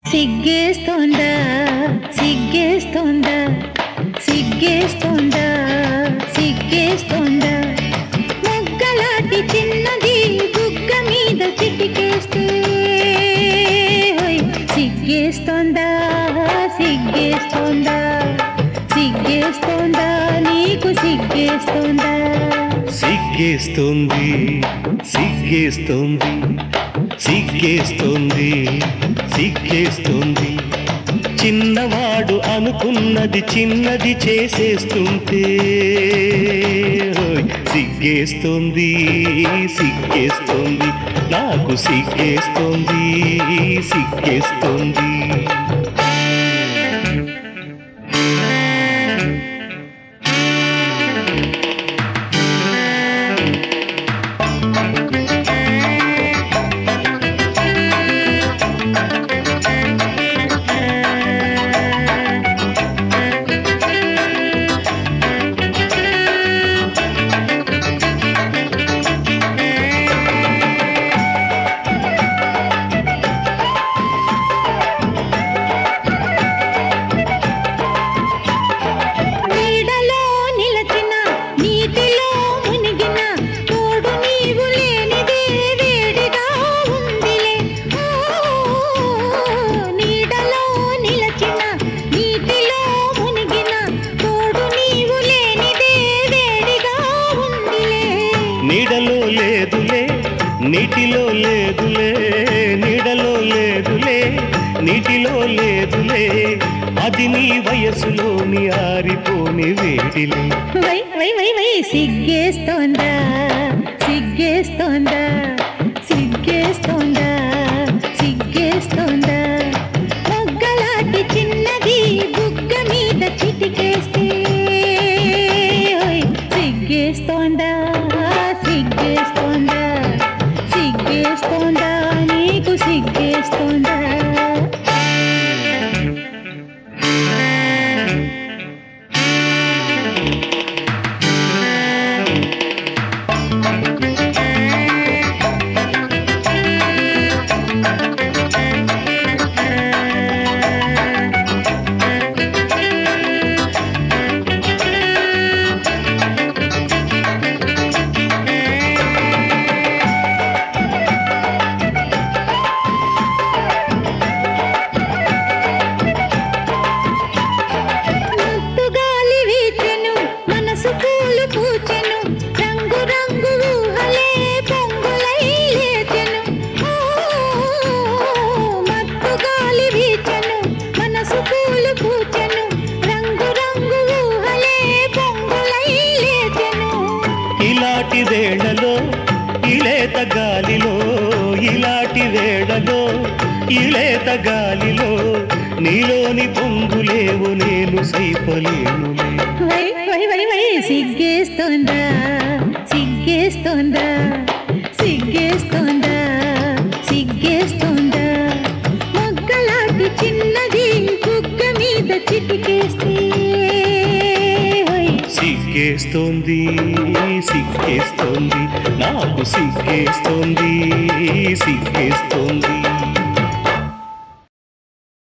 సిగ్గేస్తోందా సిగ్గేస్తోందా సిగ్గేస్తోందా సిగ్గేస్తోందా మొగ్గలాంటి చిన్నది బుగ్గ మీద చిటికేస్తే హోయ్, సిగ్గేస్తోందా సిగ్గేస్తోందా సిగ్గేస్తోందా నీకు సిగ్గేస్తోందా సిగ్గేస్తోంది సిగ్గేస్తోంది సిగ్గేస్తోంది సిగ్గేస్తోంది చిన్నవాడు అనుకున్నది చిన్నది చేసేస్తుంటే హోయ్, సిగ్గేస్తోంది సిగ్గేస్తోంది నాకు సిగ్గేస్తోంది సిగ్గేస్తోంది నీడలో నిలచిన నీటిలో మునిగిన తోడు నీవు లేనిదే వేడిగా ఉందిలే ఓ, నీడలో నిలచిన నీటిలో మునిగిన తోడు నీవు లేనిదే వేడిగా ఉందిలే నీడలో లేదులే నీటిలో లేదులే నీడలో లేదులే నీటిలో లేదులే అది నీ వయసులోని ఆరిపోని వేడిలే వై వై వై వై సిగ్గేస్తోందా సిగ్గేస్తోందా సిగ్గేస్తోందా సిగ్గేస్తోందా మొగ్గలాంటి చిన్నది బుగ్గ మీద చిటికేస్తే ఓయ్, సిగ్గేస్తోందా సిగ్గేస్తోందా సిగ్గేస్తోందా నీకు సిగ్గేస్తోందా ముత్తు గాలి వీచెను మనసు పూలు పూచెను రంగు రంగు ఊహలే పొంగులై లేచెను ఓ, మత్తు గాలి వీచెను మనసు పూలు పూచెను రంగు రంగు ఊహలే పొంగులై లేచెను ఇలాంటి వేళలో ఇలేత గాలిలో ఇలాంటి వేళలో ఇలేత గాలిలో నీలోని పొంగులేవు నేను సైపలేనులే వై వై వై వై సిగ్గేస్తోందా సిగ్గేస్తోందా సిగ్గేస్తోందా సిగ్గేస్తోందా మొగ్గలాంటి చిన్నది బుగ్గ మీద చిటికేస్తే ఓయ్, సిగ్గేస్తోంది సిగ్గేస్తోంది నాకు సిగ్గేస్తోంది సిగ్గేస్తోంది